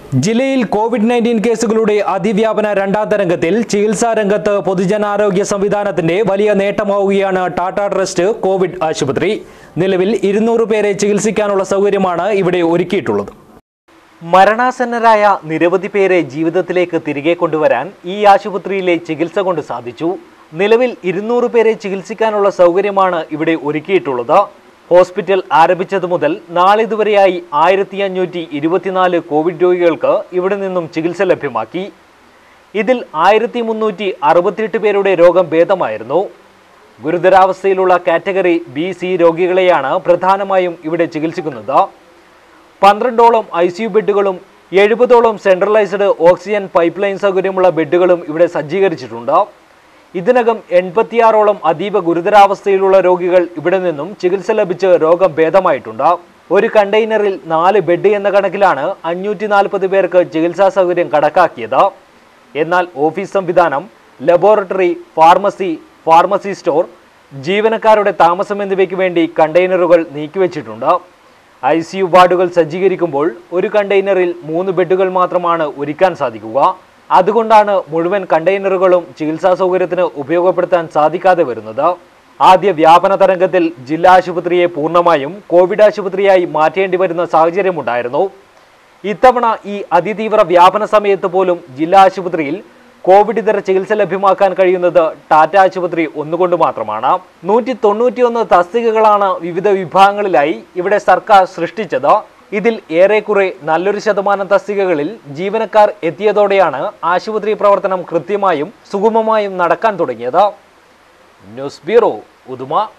ജില്ലയിൽ Covid nineteen കേസുകളുടെ അതിവ്യാപന രണ്ടാം തരംഗത്തിൽ ചികിത്സാ രംഗത്ത് പൊതുജനാരോഗ്യ സംവിധാനത്തിന്റെ വലിയ നേട്ടമാവുകയാണ് ടാറ്റ ട്രസ്റ്റ് കോവിഡ് ആശുപത്രി നിലവിൽ ഇരുന്നൂറ് പേരെ ചികിത്സിക്കാനുള്ള സൗകര്യമാണ് ഇവിടെ ഒരുക്കിയിട്ടുള്ളത് മരണാസന്നരായ നിരവധി പേരെ ജീവിതത്തിലേക്ക് തിരികെ കൊണ്ടുവരാൻ ഈ ആശുപത്രിയിലെ ചികിത്സ കൊണ്ട് സാധിച്ചു നിലവിൽ ഇരുന്നൂറ് പേരെ ചികിത്സിക്കാനുള്ള സൗകര്യമാണ് ഇവിടെ ഒരുക്കിയിട്ടുള്ളത് ഹോസ്പിറ്റൽ ആരംഭിച്ചതു മുതൽ നാളിതുവരെയായി ആയിരത്തി അഞ്ഞൂറ്റി ഇരുപത്തിനാല് കോവിഡ് രോഗികൾക്ക് ഇവിടെ നിന്നും ചികിത്സ ലഭ്യമാക്കി ഇതിൽ ആയിരത്തി മുന്നൂറ്റി അറുപത്തിയെട്ട് പേരുടെ രോഗം ഭേദമായിരുന്നു ഗുരുതരാവസ്ഥയിലുള്ള കാറ്റഗറി ബി സി രോഗികളെയാണ് പ്രധാനമായും ഇവിടെ ചികിത്സിക്കുന്നത് പന്ത്രണ്ടോളം ഐ സി യു ബെഡുകളും എഴുപതോളം സെൻട്രലൈസ്ഡ് ഓക്സിജൻ പൈപ്പ് ലൈൻ സൗകര്യമുള്ള ബെഡുകളും ഇവിടെ സജ്ജീകരിച്ചിട്ടുണ്ട് ഇതിനകം എൺപത്തിയാറോളം അതീവ ഗുരുതരാവസ്ഥയിലുള്ള രോഗികൾ ഇവിടെ നിന്നും ചികിത്സ ലഭിച്ച് രോഗം ഭേദമായിട്ടുണ്ട് ഒരു കണ്ടെയ്നറിൽ നാല് ബെഡ് എന്ന കണക്കിലാണ് അഞ്ഞൂറ്റി നാൽപ്പത് പേർക്ക് ചികിത്സാ സൗകര്യം കണക്കാക്കിയത് എന്നാൽ ഓഫീസ് സംവിധാനം ലബോറട്ടറി ഫാർമസി ഫാർമസി സ്റ്റോർ ജീവനക്കാരുടെ താമസം എന്നിവയ്ക്ക് വേണ്ടി കണ്ടെയ്നറുകൾ നീക്കിവെച്ചിട്ടുണ്ട് ഐ സി യു വാർഡുകൾ സജ്ജീകരിക്കുമ്പോൾ ഒരു കണ്ടെയ്നറിൽ മൂന്ന് ബെഡുകൾ മാത്രമാണ് ഒരുക്കാൻ സാധിക്കുക അതുകൊണ്ടാണ് മുഴുവൻ കണ്ടെയ്നറുകളും ചികിത്സാ സൗകര്യത്തിന് ഉപയോഗപ്പെടുത്താൻ സാധിക്കാതെ വരുന്നത് ആദ്യ വ്യാപന തരംഗത്തിൽ ജില്ലാ ആശുപത്രിയെ പൂർണ്ണമായും കോവിഡ് ആശുപത്രിയായി മാറ്റേണ്ടി വരുന്ന സാഹചര്യമുണ്ടായിരുന്നു ഇത്തവണ ഈ അതിതീവ്ര വ്യാപന സമയത്ത് പോലും ജില്ലാ ആശുപത്രിയിൽ കോവിഡ് ഇതര ചികിത്സ ലഭ്യമാക്കാൻ കഴിയുന്നത് ടാറ്റ ആശുപത്രി ഒന്നുകൊണ്ട് മാത്രമാണ് നൂറ്റി തൊണ്ണൂറ്റിയൊന്ന് തസ്തികകളാണ് വിവിധ വിഭാഗങ്ങളിലായി ഇവിടെ സർക്കാർ സൃഷ്ടിച്ചത് ഇതിൽ ഏറെക്കുറെ നല്ലൊരു ശതമാനം തസ്തികകളിൽ ജീവനക്കാർ എത്തിയതോടെയാണ് ആശുപത്രി പ്രവർത്തനം കൃത്യമായും സുഗമമായും നടക്കാൻ തുടങ്ങിയത് ന്യൂസ് ബ്യൂറോ ഉദുമ